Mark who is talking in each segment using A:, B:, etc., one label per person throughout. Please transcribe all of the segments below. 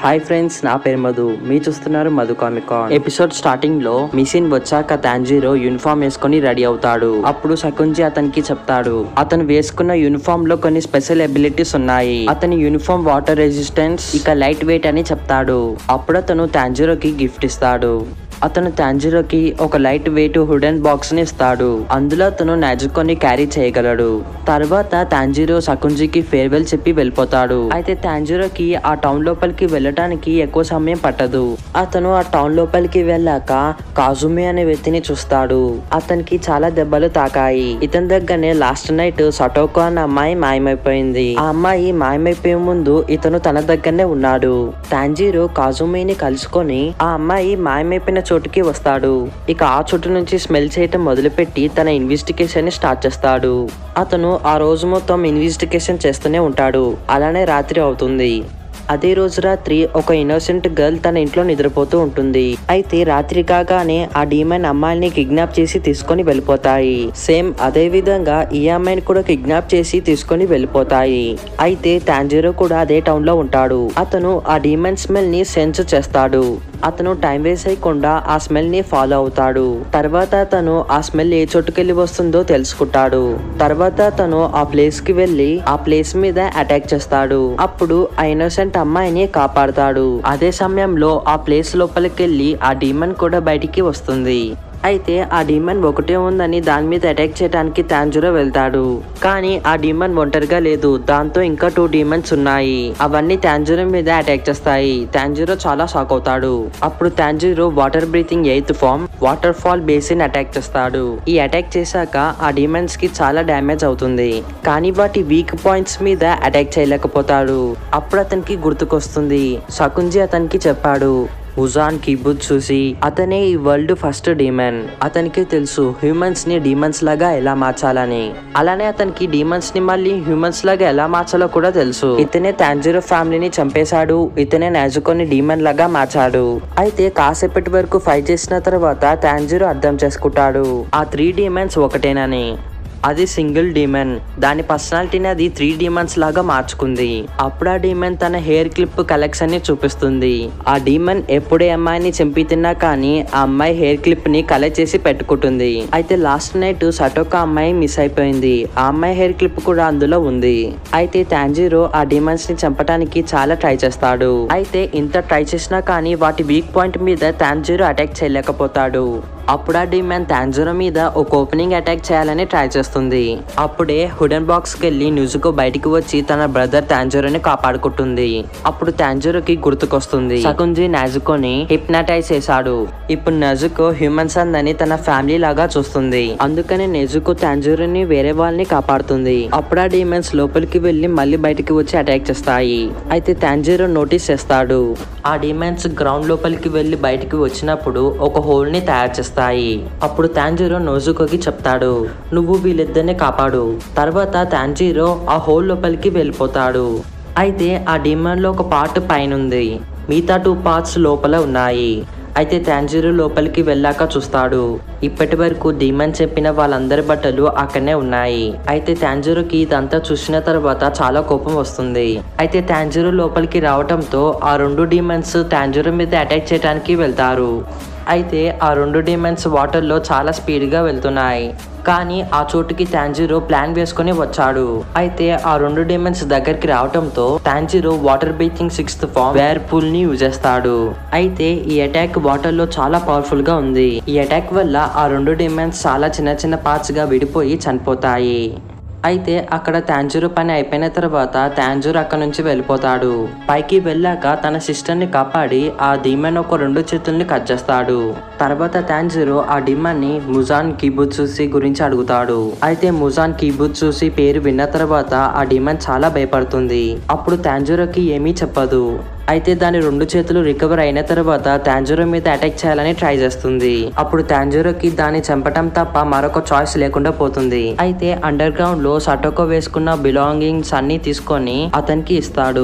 A: Hi friends నా పేరు మధు మీ చూస్తున్నారు మధు కామికాన్ ఎపిసోడ్ స్టార్టింగ్ లో మిషన్ వచ్చాక తాంజీరో యూనిఫామ్ వేసుకొని రెడీ అవుతాడు అప్పుడు సకుంజి అతనికి చెప్తాడు అతను వేసుకున్న యూనిఫామ్ లో కొన్ని స్పెషల్ ఎబిలిటీస్ ఉన్నాయి అతని యూనిఫామ్ వాటర్ రెసిస్టెన్స్ ఇక లైట్ వెయిట్ అని చెప్తాడు అప్పుడు అతను తాంజీరోకి గిఫ్ట్ ఇస్తాడు అతను తాంజిరోకి ఒక లైట్ వెయిట్ హుడెన్ బాక్స్ ని ఇస్తాడు అందులో అతను నాజుకోని క్యారీ చేయగలడు తర్వాత తాంజిరో సకుంజికి ఫేర్వెల్ చెప్పి వెళ్ళిపోతాడు అయితే తాంజిరోకి ఆ టౌన్ లోపలికి వెళ్ళటానికి ఎక్కువ సమయం పట్టదు అతను ఆ టౌన్ లోపలికి వెళ్ళాక కాజుమి అనే వ్యక్తిని చూస్తాడు అతనికి చాలా దెబ్బలు తాకాయి ఇతని దగ్గరనే లాస్ట్ నైట్ సటోకో అన్న అమ్మాయి మాయమైపోయింది ఆ అమ్మాయి మాయమైపోయే ముందు ఇతను తన దగ్గరనే ఉన్నాడు తాంజీరో కాజుమిని కలుసుకొని ఆ అమ్మాయి మాయమైపోయిన చోటుకి వస్తాడు ఇక ఆ చోటు నుంచి స్మెల్ చేయటం మొదలుపెట్టి తన ఇన్వెస్టిగేషన్ ని స్టార్ట్ చేస్తాడు అతను ఆ రోజు మొత్తం ఇన్వెస్టిగేషన్ చేస్తూనే ఉంటాడు అలానే రాత్రి అవుతుంది అదే రోజు రాత్రి ఒక ఇన్నోసెంట్ గర్ల్ తన ఇంట్లో నిద్రపోతూ ఉంటుంది అయితే రాత్రి కాగానే ఆ డీమన్ అమ్మాయిని కిడ్నాప్ చేసి తీసుకొని వెళ్ళిపోతాయి సేమ్ అదే విధంగా ఈ అమ్మాయిని కూడా కిడ్నాప్ చేసి తీసుకొని వెళ్ళిపోతాయి అయితే తాంజీరో కూడా అదే టౌన్ లో ఉంటాడు అతను ఆ డీమన్ స్మెల్ ని సెన్స్ చేస్తాడు అతను టైం వేస్ట్ చేయకుండా ఆ స్మెల్ ని ఫాలో అవుతాడు తర్వాత అతను ఆ స్మెల్ ఏ చోటుకెళ్ళి వస్తుందో తెలుసుకుంటాడు తర్వాత అతను ఆ ప్లేస్ కి వెళ్లి ఆ ప్లేస్ మీద అటాక్ చేస్తాడు అప్పుడు ఆ ఇన్నోసెంట్ అమ్మాయిని కాపాడతాడు అదే సమయంలో ఆ ప్లేస్ లోపలికి వెళ్ళి ఆ డీమన్ కూడా బయటికి వస్తుంది అయితే ఆ డీమన్ ఒకటే ఉందని దాని మీద అటాక్ చేయడానికి తాంజురో వెళ్తాడు కానీ ఆ డీమన్ ఒంటరిగా లేదు దాంతో ఇంకా టూ డీమన్స్ ఉన్నాయి అవన్నీ తాంజురో మీద అటాక్ చేస్తాయి తాంజురో చాలా షాక్ అవుతాడు అప్పుడు Tanjiro water breathing eighth form waterfall basin attack చేస్తాడు ఈ అటాక్ చేశాక ఆ డీమన్స్ కి చాలా డ్యామేజ్ అవుతుంది కానీ వాటి వీక్ పాయింట్స్ మీద అటాక్ చేయలేకపోతాడు అప్పుడు అతనికి గుర్తుకొస్తుంది సకుంజి అతనికి చెప్పాడు ఉజాన్ కిబుత్ చూసి అతనే ఈ వరల్డ్ ఫస్ట్ డీమన్ అతనికి తెలుసు హ్యూమన్స్ ని డీమన్స్ లాగా ఎలా మార్చాలని అలానే అతనికి డీమన్స్ ని మళ్ళీ హ్యూమన్స్ లాగా ఎలా మార్చాలో కూడా తెలుసు ఇతనే తాంజీరో ఫ్యామిలీని చంపేశాడు ఇతనే నాజుకోని డీమన్ లాగా మార్చాడు అయితే కాసేపటి వరకు ఫైట్ చేసిన తర్వాత తాంజీరో అర్థం చేసుకుంటాడు ఆ త్రీ డీమన్స్ ఒకటేనని అది సింగిల్ డీమన్ దాని పర్సనాలిటీని అది త్రీ డీమన్స్ లాగా మార్చుకుంది అప్పుడు ఆ డీమన్ తన హెయిర్ క్లిప్ కలెక్షన్ ని చూపిస్తుంది ఆ డీమన్ ఎప్పుడే అమ్మాయిని చంపి తిన్నా కానీ ఆ అమ్మాయి హెయిర్ క్లిప్ ని కలెక్ట్ చేసి పెట్టుకుంటుంది అయితే లాస్ట్ నైట్ సటోక అమ్మాయి మిస్ అయిపోయింది ఆ అమ్మాయి హెయిర్ క్లిప్ కూడా అందులో ఉంది అయితే తాంజీరో ఆ డీమన్స్ ని చంపడానికి చాలా ట్రై చేస్తాడు అయితే ఇంత ట్రై చేసినా కానీ వాటి వీక్ పాయింట్ మీద తాంజీరో అటాక్ చేయలేకపోతాడు అప్పుడు ఆ డిమాండ్ తాంజరో మీద ఒక ఓపెనింగ్ అటాక్ చేయాలని ట్రై చేస్తుంది అప్పుడే హుడెన్ బాక్స్ కి వెళ్ళి న్యూజుకో బయటికి వచ్చి తన బ్రదర్ తాంజరోని కాపాడుకుంటుంది అప్పుడు తాంజరోకి గుర్తుకొస్తుంది సకుంజి నాజుకోని హిప్నటైజ్ చేశాడు ఇప్పుడు నజుకో హ్యూమన్స్ అందని తన ఫ్యామిలీ లాగా చూస్తుంది అందుకని నెజుకో తాంజరోని వేరే వాళ్ళని కాపాడుతుంది అప్పుడు ఆ డీమన్స్ లోపలికి వెళ్ళి మళ్ళీ బయటికి వచ్చి అటాక్ చేస్తాయి అయితే తాంజీరో నోటీస్ చేస్తాడు ఆ డీమన్స్ గ్రౌండ్ లోపలికి వెళ్ళి బయటికి వచ్చినప్పుడు ఒక హోల్ ని తయారు చేస్తాయి అప్పుడు తాంజీరో నోజుకోకి చెప్తాడు నువ్వు వీళ్ళిద్దరిని కాపాడు తర్వాత తాంజీరో ఆ హోల్ లోపలికి వెళ్ళిపోతాడు అయితే ఆ డిమాండ్ లో ఒక పార్ట్ పైన ఉంది మిగతా టూ పార్ట్స్ లోపల ఉన్నాయి అయితే తాంజీరో లోపలికి వెళ్ళాక చూస్తాడు ఇప్పటి వరకు డీమన్ చెప్పిన వాళ్ళందరి బట్టలు అక్కడనే ఉన్నాయి అయితే తాంజీరోకి ఇదంతా చూసిన తర్వాత చాలా కోపం వస్తుంది అయితే తాంజీరో లోపలికి రావటంతో ఆ రెండు డీమన్స్ తాంజీరో మీద అటాక్ చేయడానికి వెళ్తారు అయితే ఆ రెండు డీమన్స్ వాటర్లో చాలా స్పీడ్గా వెళ్తున్నాయి కానీ ఆ చోటుకి తాంజీరో ప్లాన్ వేసుకొని వచ్చాడు అయితే ఆ రెండు డీమన్స్ దగ్గరికి రావటంతో Tanjiro water breathing sixth form whirlpool ని యూజ్ చేస్తాడు అయితే ఈ అటాక్ వాటర్ లో చాలా పవర్ఫుల్ గా ఉంది ఈ అటాక్ వల్ల ఆ రెండు డీమన్స్ చాలా చిన్న చిన్న పార్ట్స్ గా విడిపోయి చనిపోతాయి అయితే అక్కడ తాంజూరు పని అయిపోయిన తర్వాత తాంజూరు అక్కడ నుంచి వెళ్ళిపోతాడు పైకి వెళ్ళాక తన సిస్టర్ ని కాపాడి ఆ డీమన్ ఒక రెండు చేతుల్ని కట్ చేస్తాడు తర్వాత తాంజూరు ఆ డిమాన్ ని ముజాన్ కీబుత్సూసి గురించి అడుగుతాడు అయితే ముజాన్ కీబుత్సూసి పేరు విన్న తర్వాత ఆ డిమాన్ చాలా భయపడుతుంది అప్పుడు తాంజూరోకి ఏమీ చెప్పదు అయితే దాని రెండు చేతులు రికవర్ అయిన తర్వాత తాంజూరో మీద అటాక్ చేయాలని ట్రై చేస్తుంది అప్పుడు తాంజూరోకి దాన్ని చంపటం తప్ప మరొక చాయిస్ లేకుండా పోతుంది అయితే అండర్ గ్రౌండ్ లో సటోకో వేసుకున్న బిలాంగింగ్స్ అన్ని తీసుకొని అతనికి ఇస్తాడు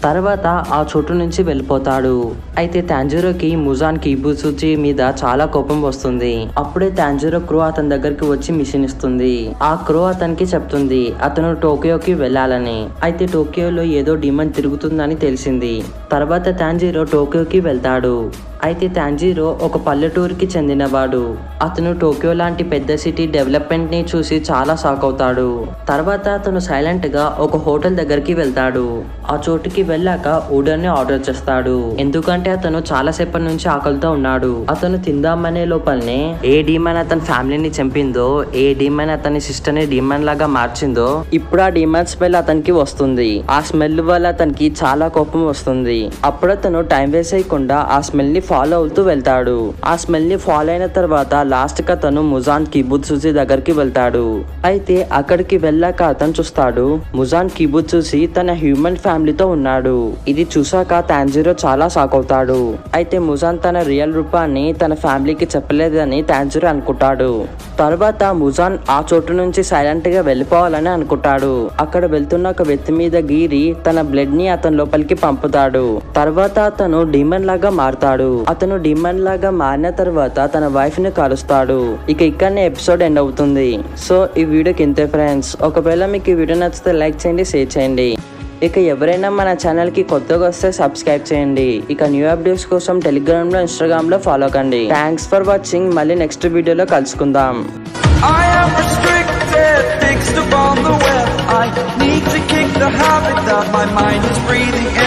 A: తర్వాత ఆ చోటు నుంచి వెళ్ళిపోతాడు అయితే తాంజీరోకి ముజాన్ కిబుసుచి మీద చాలా కోపం వస్తుంది అప్పుడే తాంజీరో క్రో అతని దగ్గరికి వచ్చి మిషన్ ఇస్తుంది ఆ క్రో అతనికి చెప్తుంది అతను టోకియోకి వెళ్ళాలని అయితే టోకియోలో ఏదో డిమాండ్ తిరుగుతుందని తెలిసింది తర్వాత తాంజీరో టోకియోకి వెళ్తాడు అయితే తాంజీరో ఒక పల్లెటూరుకి చెందినవాడు అతను టోక్యో లాంటి పెద్ద సిటీ డెవలప్మెంట్ ని చూసి చాలా షాక్ అవుతాడు తర్వాత అతను సైలెంట్ గా ఒక హోటల్ దగ్గరికి వెళ్తాడు ఆ చోటుకి వెళ్ళాక ఊడర్ ని ఆర్డర్ చేస్తాడు ఎందుకంటే అతను చాలా సేపటి నుంచి ఆకలితో ఉన్నాడు అతను తిందామనే లోపలనే ఏ డీమన్ అతని ఫ్యామిలీని చంపిందో ఏ డీమన్ అతని సిస్టర్ ని డీమన్ లాగా మార్చిందో ఇప్పుడు ఆ డీమన్ స్మెల్ అతనికి వస్తుంది ఆ స్మెల్ వల్ల అతనికి చాలా కోపం వస్తుంది అప్పుడు అతను టైం వేస్ట్ చేయకుండా ఆ స్మెల్ ని ఫాలో అవుతూ వెళ్తాడు ఆ స్మెల్ ని ఫాలో అయిన తర్వాత లాస్ట్ కి అతను ముజాన్ కిబుత్ చూసి దగ్గరికి వెళ్తాడు అయితే అక్కడికి వెళ్ళాక అతను చూస్తాడు ముజాన్ కిబుత్ చూసి తన హ్యూమన్ ఫ్యామిలీతో ఉన్నాడు ఇది చూసాక తాంజీరో చాలా షాక్ అవుతాడు అయితే ముజాన్ తన రియల్ రూపాన్ని తన ఫ్యామిలీకి చెప్పలేదని తాంజీరో అనుకుంటాడు తర్వాత ముజాన్ ఆ చోటు నుంచి సైలెంట్ గా వెళ్ళిపోవాలని అనుకుంటాడు అక్కడ వెళ్తున్న ఒక వ్యక్తి మీద గీరి తన బ్లడ్ ని అతని లోపలికి పంపుతాడు తర్వాత అతను డిమన్ లాగా మారుతాడు అతను డిమన్ లాగా మారిన తర్వాత తన వైఫ్ ని కలుస్తాడు ఇక ఇక్కడనే ఎపిసోడ్ ఎండ్ అవుతుంది సో ఈ వీడియోకి ఇంతే ఫ్రెండ్స్ ఒకవేళ మీకు ఈ వీడియో నచ్చితే లైక్ చేయండి షేర్ చేయండి ఇక ఎవరైనా మన ఛానల్ కి కొత్తగా వస్తే సబ్స్క్రైబ్ చేయండి ఇక న్యూ అప్డేట్స్ కోసం టెలిగ్రామ్ లో ఇన్స్టాగ్రామ్ లో ఫాలో కండి థ్యాంక్స్ ఫర్ వాచింగ్ మళ్ళీ నెక్స్ట్ వీడియోలో కలుసుకుందాం
B: I am restricted, fixed upon the web. I need to kick the habit that my mind is breathing